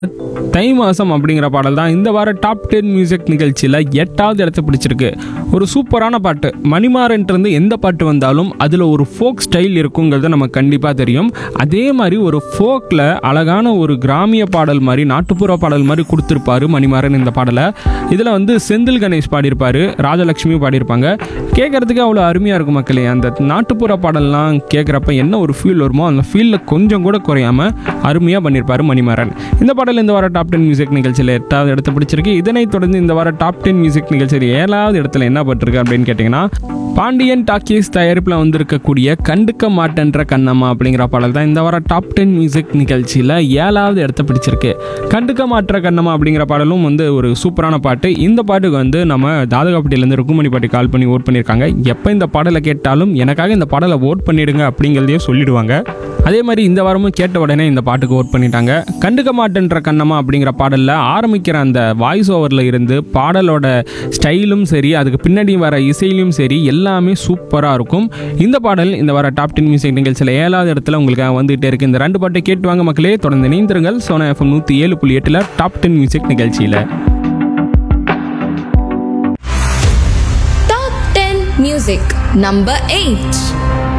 தை மாதம் அப்படிங்கிற பாடல் தான் இந்த வார டாப் டென் மியூசிக் நிகழ்ச்சியில் எட்டாவது இடத்த பிடிச்சிருக்கு ஒரு சூப்பரான பாட்டு மணிமாறன்ட்டு எந்த பாட்டு வந்தாலும் அதில் ஒரு ஃபோக் ஸ்டைல் இருக்குங்கிறது நமக்கு கண்டிப்பாக தெரியும் அதே மாதிரி ஒரு ஃபோக்கில் அழகான ஒரு கிராமிய பாடல் மாதிரி நாட்டுப்புற பாடல் மாதிரி கொடுத்துருப்பாரு மணிமாறன் இந்த பாடலை இதில் வந்து செந்தில் கணேஷ் பாடியிருப்பாரு ராஜலக்ஷ்மி பாடியிருப்பாங்க கேட்குறதுக்கு அவ்வளோ அருமையாக இருக்கும் மக்களே அந்த நாட்டுப்புற பாடல்லாம் கேட்குறப்ப என்ன ஒரு ஃபீல் வருமோ அந்த ஃபீலில் கொஞ்சம் கூட குறையாம அருமையாக பண்ணியிருப்பாரு மணிமாறன் இந்த பாடல் இந்த வார டாப் டென் மியூசிக் நிகழ்ச்சியில் எட்டாவது இடத்த பிடிச்சிருக்கு இதனைத் தொடர்ந்து இந்த வார டாப் டென் மியூசிக் நிகழ்ச்சியில் ஏழாவது இடத்துல என்ன பட்டிருக்கு அப்படின்னு கேட்டிங்கன்னா பாண்டியன் டாக்கீஸ் தயாரிப்பில் வந்திருக்கக்கூடிய கண்டுக்க மாட்டேன்ற கண்ணம்மா அப்படிங்கிற பாடல் தான் இந்த வார டாப் டென் மியூசிக் நிகழ்ச்சியில் ஏழாவது இடத்த பிடிச்சிருக்கு கண்டுக்க மாற்ற கண்ணம்மா அப்படிங்கிற பாடலும் வந்து ஒரு சூப்பரான பாட்டு இந்த பாட்டுக்கு வந்து நம்ம தாதகாப்பட்டியிலேருந்து ருக்குமணி பாட்டி கால் பண்ணி ஓட் பண்ணியிருக்காங்க எப்போ இந்த பாடலை கேட்டாலும் எனக்காக இந்த பாடலை ஓட் பண்ணிடுங்க அப்படிங்கிறதையும் சொல்லிடுவாங்க அதே மாதிரி இந்த வாரமும் கேட்ட உடனே இந்த பாட்டுக்கு ஓட் பண்ணிட்டாங்க கண்டுக்க மாட்டேன்ற கண்ணம்மா அப்படிங்கிற பாடலில் ஆரம்பிக்கிற அந்த வாய்ஸ் ஓவரில் இருந்து பாடலோட ஸ்டைலும் சரி அதுக்கு பின்னாடி வர இசையிலும் சரி எல்லாமே சூப்பராக இருக்கும் இந்த பாடல் இந்த வார டாப் டென் மியூசிக் நிகழ்ச்சியில் ஏழாவது இடத்துல உங்களுக்காக வந்துகிட்டே இருக்கு இந்த ரெண்டு பாட்டை கேட்டு வாங்க மக்களே தொடர்ந்து இணைந்திருங்கள் சோனா எஃப்எம் நூற்றி ஏழு புள்ளி எட்டில் டாப் டென் மியூசிக் நிகழ்ச்சியில் Top 10 Music Number 8